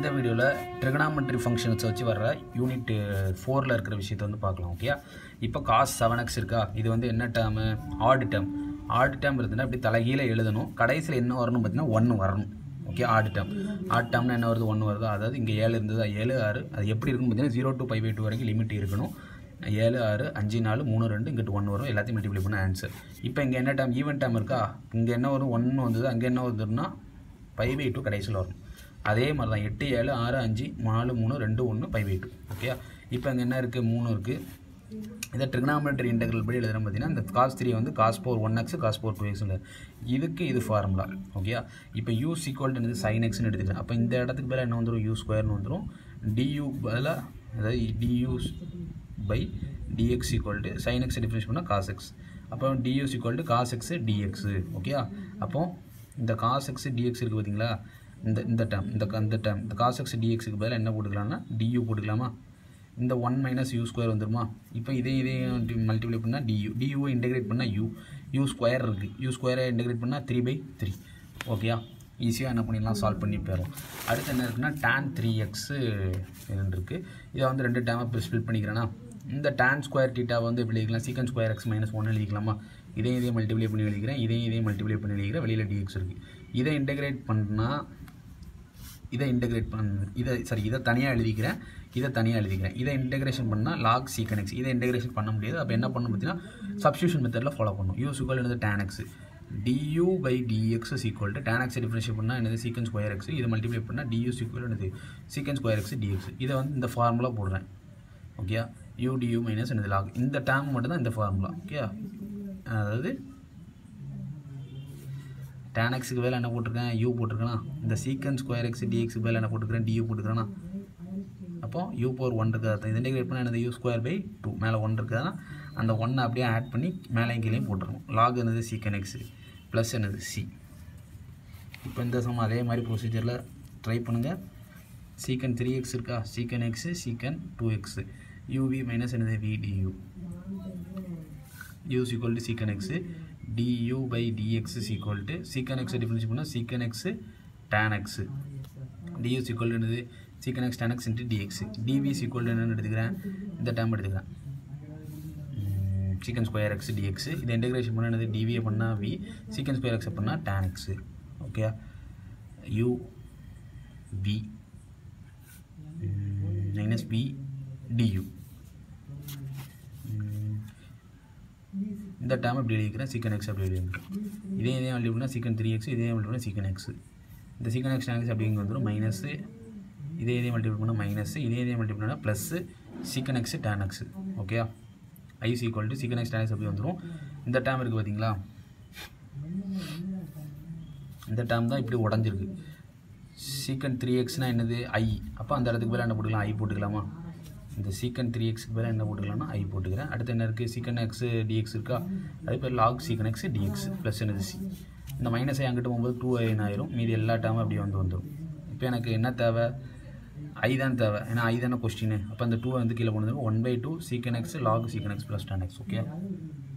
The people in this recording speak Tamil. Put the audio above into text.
இந்த வீடியோவில் ட்ரிகனாமெட்ரி ஃபங்க்ஷன்ஸை வச்சு வர்ற யூனிட் ஃபோரில் இருக்கிற விஷயத்தை வந்து பார்க்கலாம் ஓகே இப்போ காஸ் செவன் எக்ஸ் இருக்கா இது வந்து என்ன term add term add term இருந்ததுன்னா இப்படி தலைகீழ எழுதணும் கடைசியில் என்ன வரணும் பார்த்தீங்கன்னா ஒன்று வரணும் ஓகே ஆட் டேர்ம் ஆட் டேர்ம்னா என்ன வருது ஒன்று வருது அதாவது இங்கே ஏழு இருந்தது ஏழு ஆறு அது எப்படி இருக்குன்னு பார்த்தீங்கன்னா zero to five by two வரைக்கும் லிமிட் இருக்கணும் ஏழு ஆறு அஞ்சு நாலு மூணு ரெண்டு இங்கிட்டு ஒன்று வரும் எல்லாத்தையும் மல்டிப்ளை பண்ண ஆன்சர் இப்போ இங்கே என்ன டைம் ஈவெண்ட் டைம் இருக்கா இங்கே என்ன வரும் ஒன்று வந்தது அங்கே என்ன வருதுன்னா ஃபைவ் பை டூ கடைசியில் வரும் அதே மாதிரி தான் எட்டு ஏழு ஆறு அஞ்சு நாலு மூணு ரெண்டு ஒன்று ஃபைவ் பை டூ ஓகே இப்போ அங்கே என்ன இருக்குது மூணு இருக்குது இதை ட்ரிகனாமெட்ரி இன்டெக்ரல் படி எழுதுறோம் பார்த்தீங்கன்னா இந்த காஸ் த்ரீ வந்து cos four one x cos four two x இதுக்கு இது ஃபார்முலா ஓகே இப்போ யூ சீக்வல் என்னது சைன் எக்ஸ்னு எடுத்துக்கிறேன் அப்போ இந்த இடத்துக்கு பதிலாக என்ன வந்துடும் யூ ஸ்கொயர்னு வந்துடும் டியூ பதிலாக அதாவது du by dx equal to sine x difference பண்ணால் காஸ் எக்ஸ் அப்போ du is equal to cos x dx okay அப்போ இந்த காஸ் எக்ஸ் டிஎக்ஸ் இருக்குது பார்த்தீங்களா இந்த இந்த டேம் இந்த இந்த டேம் இந்த காஸ் எக்ஸ் டிஎக்ஸுக்கு பதிலாக என்ன போட்டுக்கலாம்னா டியூ போட்டுக்கலாமா இந்த ஒன் மைனஸ் யூ ஸ்கொயர் வந்துருமா இப்போ இதே இதே மல்டிப்ளை பண்ணால் டியூ டியூவை இன்டெகிரேட் பண்ணால் யூ யூ ஸ்கொயர் இருக்குது யூ ஸ்கொயரை இன்டெகிரேட் பண்ணால் த்ரீ பை த்ரீ ஓகேயா ஈஸியாக என்ன பண்ணிடலாம் சால்வ் பண்ணி போயிடும் அடுத்து என்ன இருக்குன்னா டேன் த்ரீ எக்ஸு இருக்குது இதை வந்து ரெண்டு டேமாக ஸ்பிளிட் பண்ணிக்கிறேன்னா இந்த டேன் ஸ்கொயர் டீட்டாவை வந்து எப்படி எழுதிக்கலாம் சீக்கன் ஸ்கொயர் எக்ஸ் மைனஸ் ஒன்று எழுதிக்கலாமா இதே இதே மல்டிப்ளை பண்ணி எழுதிக்கிறேன் இதே இதே மல்டிப்ளை பண்ணி எழுதிக்கிறேன் வெளியில் டிஎக்ஸ் இருக்குது இதை இன்டெகிரேட் பண்ணால் இதை இன்டெகிரேட் பண்ண இதை சாரி இதை தனியாக எழுதிக்கிறேன் இதை தனியாக எழுதிக்கிறேன் இதை இன்டெகிரேஷன் பண்ணால் லாக் சீக்கன் எக்ஸ் இதை இன்டெகிரேஷன் பண்ண முடியாது அப்போ என்ன பண்ணணும் பார்த்தீங்கன்னா சப்ஸ்டியூஷன் மெத்தடில் ஃபாலோ பண்ணும் யூ சுகல் என்னது tan x du by dx is equal to tan x differentiate பண்ணால் என்னது சீக்கன் ஸ்கொயர் எக்ஸ் இதை மல்டிப்ளை பண்ணால் டியூ ஈக்குவல் என்னது சீக்கன் ஸ்கொயர் எக்ஸ் டிஎக்ஸ் இதை வந்து இந்த ஃபார்முலா போடுறேன் ஓகே யூ டியூ மைனஸ் என்னது லாக் இந்த டேம் மட்டும் தான் இந்த ஃபார்முலா ஓகே அதாவது டேன் எக்ஸுக்கு வேலை என்ன போட்டிருக்கேன் யூ போட்டிருக்கேனா இந்த சீக்கன் ஸ்கொயர் எக்ஸ் டிஎக்ஸுக்கு வேலை என்ன போட்டுக்கிறேன் டியூ போட்டுக்கிறேன்னா அப்போ யூ பவர் ஒன் இருக்குது இது இன்டெகிரேட் பண்ணால் என்னது யூ ஸ்கொயர் பை டூ மேலே ஒன் இருக்குதுன்னா அந்த ஒன்னை அப்படியே ஆட் பண்ணி மேலேயும் கீழேயும் போட்டுருணும் லாக் என்னது சீக்கன் எக்ஸு ப்ளஸ் என்னது சி இப்போ இந்த சமம் அதே மாதிரி ப்ரொசீஜரில் ட்ரை பண்ணுங்கள் சீக்கன் த்ரீ எக்ஸ் இருக்கா secant x secant two x u v minus என்னது v du u equal to secant x du by dx is equal to secant x difference பண்ணால் secant x tan x du is equal to என்னது secant x tan x into dx dv is equal to என்னன்னு எடுத்துக்கிறேன் இந்த டேம் எடுத்துக்கிறேன் secant ஸ்கொயர் எக்ஸ் dx இது இன்டெகிரேஷன் பண்ணால் என்னது dv பண்ணால் v secant ஸ்கொயர் எக்ஸ் பண்ணால் tan x okay u v மைனஸ் v du இந்த டேம் அப்படி எழுதிக்கிறேன் சீக்கன் எக்ஸ் அப்படி எழுதிக்கிறேன் இதே இதே மல்டி பண்ணால் சீக்கன் த்ரீ எக்ஸ் இதே மல்டி பண்ணால் சீக்கன் எக்ஸ் இந்த சீக்கன் எக்ஸ் எக்ஸ் அப்படி இங்கே வந்துடும் மைனஸு இதே இதே மல்டிபிள் பண்ணால் மைனஸு இதே இதே மல்டிபிள் பண்ணால் plus secant x tan x okay is equal to secant x tan x அப்படி வந்துடும் இந்த டேம் இருக்குது பார்த்தீங்களா இந்த டேம் தான் இப்படி உடஞ்சிருக்கு சீக்கன் த்ரீ எக்ஸ்னால் என்னது ஐ அப்போ அந்த இடத்துக்கு பேர் என்ன போட்டுக்கலாம் ஐ போட்டுக்கலாமா இந்த சீக்கன் த்ரீ எக்ஸ்க்கு பேர் என்ன போட்டுக்கலாம்னா ஐ போட்டுக்கிறேன் அடுத்து என்ன இருக்குது சீக்கன் எக்ஸ் டிஎக்ஸ் இருக்கா அதே பேர் log secant x dx plus என்னது சி இந்த மைனஸ் ஐ அங்கிட்டு போகும்போது டூ ஐன் ஆயிரும் மீதி எல்லா டேமும் அப்படியே வந்து வந்துடும் இப்போ எனக்கு என்ன தேவை ஐ தான் தேவை ஏன்னா ஐ தானே கொஸ்டின் அப்போ அந்த டூ வந்து கீழே கொண்டு வந்து one by two secant x log secant x plus tan x okay